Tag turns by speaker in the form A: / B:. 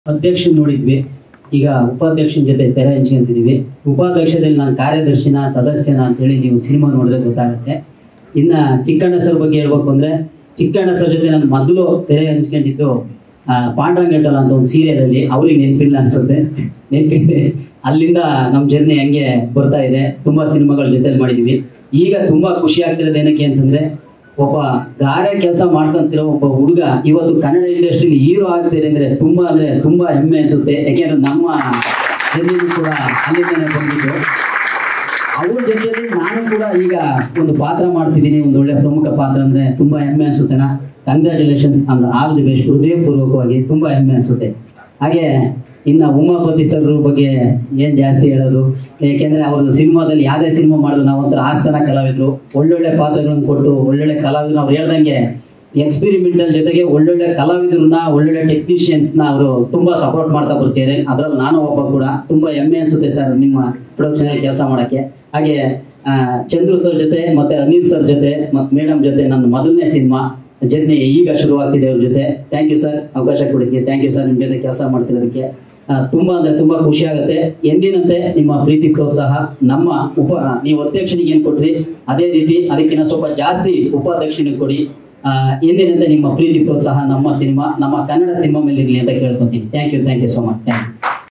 A: ಅಧ್ಯಕ್ಷನ್ ನೋಡಿದ್ವಿ ಈಗ ಉಪಾಧ್ಯಕ್ಷನ ಜೊತೆ ತೆರೆ ಹಂಚ್ಕೊಂತಿದೀವಿ ಉಪಾಧ್ಯಕ್ಷದಲ್ಲಿ ನಾನು ಕಾರ್ಯದರ್ಶಿನ ಸದಸ್ಯನ ಅಂತೇಳಿ ನೀವು ಸಿನಿಮಾ ನೋಡಿದ್ರೆ ಗೊತ್ತಾಗುತ್ತೆ ಇನ್ನ ಚಿಕ್ಕಣ್ಣ ಸರ್ ಬಗ್ಗೆ ಹೇಳ್ಬೇಕು ಅಂದ್ರೆ ಚಿಕ್ಕಣ್ಣ ಸರ್ ಜೊತೆ ನಾನು ಮೊದಲು ತೆರೆ ಹಂಚ್ಕೊಂಡಿದ್ದು ಆ, ಪಾಂಡುರಂಗ ಗಂಟಲ ಅಂತ ಒಂದು ಸೀರಿಯಲಲ್ಲಿ ಅವ್ರಿಗೆ ನೆನಪಿಲ್ಲ ಅನ್ಸುತ್ತೆ ನೆನಪಿದೆ ಅಲ್ಲಿಂದ ನಮ್ಮ ಜರ್ನಿ ಹಂಗೆ ಬರ್ತಾ ಇದೆ ತುಂಬಾ ಸಿನಿಮಾಗಳ ಜೊತೆಲಿ ಮಾಡಿದೀವಿ ಈಗ ತುಂಬಾ ಖುಷಿ ಆಗ್ತಿರೋದು ಏನಕ್ಕೆ ಅಂತಂದ್ರೆ ಒಬ್ಬ ಗಾರೆ ಕೆಲಸ ಮಾಡ್ಕೊಂತಿರೋ ಒಬ್ಬ ಹುಡುಗ ಇವತ್ತು ಕನ್ನಡ ಇಂಡಸ್ಟ್ರಿಲಿ ಹೀರೋ ಆಗ್ತಿದೆ ಅಂದ್ರೆ ತುಂಬಾ ಅಂದ್ರೆ ತುಂಬಾ ಹೆಮ್ಮೆ ಅನ್ಸುತ್ತೆ ಯಾಕೆಂದ್ರೆ ನಮ್ಮ ಜರ್ನಿನೂ ಕೂಡ ಅಲ್ಲಿಂದನೇ ಬಂದಿದ್ದು ಅವ್ರ ಜೊತೆಯಲ್ಲಿ ನಾನು ಕೂಡ ಈಗ ಒಂದು ಪಾತ್ರ ಮಾಡ್ತಿದ್ದೀನಿ ಒಂದು ಒಳ್ಳೆ ಪ್ರಮುಖ ಪಾತ್ರ ಅಂದ್ರೆ ತುಂಬಾ ಹೆಮ್ಮೆ ಅನ್ಸುತ್ತೆಣ್ಣ congratulations and all the best ಹೃದಯಪೂರ್ವಕವಾಗಿ ತುಂಬಾ ಹೆಮ್ಮೆ ಅನ್ಸುತ್ತೆ ಹಾಗೆ ಇನ್ನ ಉಮಾಪತಿ ಸರ್ ಬಗ್ಗೆ ಏನ್ ಜಾಸ್ತಿ ಹೇಳೋದು ಯಾಕೆಂದ್ರೆ ಅವ್ರದ್ದು ಸಿನಿಮಾದಲ್ಲಿ ಯಾವ್ದೇ ಸಿನಿಮಾ ಮಾಡಿದ್ರು ನಾವು ಒಂಥರ ಆಸ್ಥಾನ ಕಲಾವಿದ್ರು ಒಳ್ಳೊಳ್ಳೆ ಪಾತ್ರಗಳನ್ನು ಕೊಟ್ಟು ಒಳ್ಳೊಳ್ಳೆ ಕಲಾವಿದ್ರು ಅವ್ರು ಹೇಳ್ದಂಗೆ ಎಕ್ಸ್ಪಿರಿಮೆಂಟಲ್ ಜೊತೆಗೆ ಒಳ್ಳೊಳ್ಳೆ ಕಲಾವಿದ್ರನ್ನ ಒಳ್ಳೊಳ್ಳೆ ಟೆಕ್ನಿಷಿಯನ್ಸ್ನ ಅವರು ತುಂಬಾ ಸಪೋರ್ಟ್ ಮಾಡ್ತಾ ಬರ್ತಿದ್ದಾರೆ ಅದ್ರಲ್ಲಿ ನಾನು ಒಬ್ಬ ಕೂಡ ತುಂಬಾ ಹೆಮ್ಮೆ ಅನ್ಸುತ್ತೆ ಸರ್ ನಿಮ್ಮ ಪ್ರೊಡಕ್ಷನ್ ಅಲ್ಲಿ ಕೆಲಸ ಮಾಡಕ್ಕೆ ಹಾಗೆ ಆ, ಚಂದ್ರು ಸರ್ ಜೊತೆ ಮತ್ತೆ ಅನಿಲ್ ಸರ್ ಜೊತೆ ಮತ್ತೆ ಮೇಡಮ್ ಜೊತೆ ನನ್ನ ಮೊದಲನೇ ಸಿನಿಮಾ ಜರ್ನಿ ಈಗ ಶುರುವಾಗ್ತಿದೆ ಅವ್ರ ಜೊತೆ ಥ್ಯಾಂಕ್ ಯು ಸರ್ ಅವಕಾಶ ಕೊಡೋದಕ್ಕೆ ಥ್ಯಾಂಕ್ ಯು ಸರ್ ನಿಮ್ಮ ಜೊತೆ ಕೆಲಸ ಮಾಡ್ತಿರೋದಕ್ಕೆ ಆ, ತುಂಬಾ ಅಂದ್ರೆ ತುಂಬಾ ಖುಷಿ ಆಗುತ್ತೆ ಎಂದಿನಂತೆ ನಿಮ್ಮ ಪ್ರೀತಿ ಪ್ರೋತ್ಸಾಹ ನಮ್ಮ ಉಪ ನೀವು ಅಧ್ಯಕ್ಷನಿಗೆ ಏನ್ ಕೊಟ್ರಿ ಅದೇ ರೀತಿ ಅದಕ್ಕಿಂತ ಸ್ವಲ್ಪ ಜಾಸ್ತಿ ಉಪಾಧ್ಯಕ್ಷನಿಗೆ ಕೊಡಿ ಆ, ಎಂದಿನಂತೆ ನಿಮ್ಮ ಪ್ರೀತಿ ಪ್ರೋತ್ಸಾಹ ನಮ್ಮ ಸಿನಿಮಾ ನಮ್ಮ ಕನ್ನಡ ಸಿನಿಮಾ ಮೇಲೆ ಇರಲಿ ಅಂತ ಕೇಳ್ಕೊತೀನಿ thank you thank you so much thank you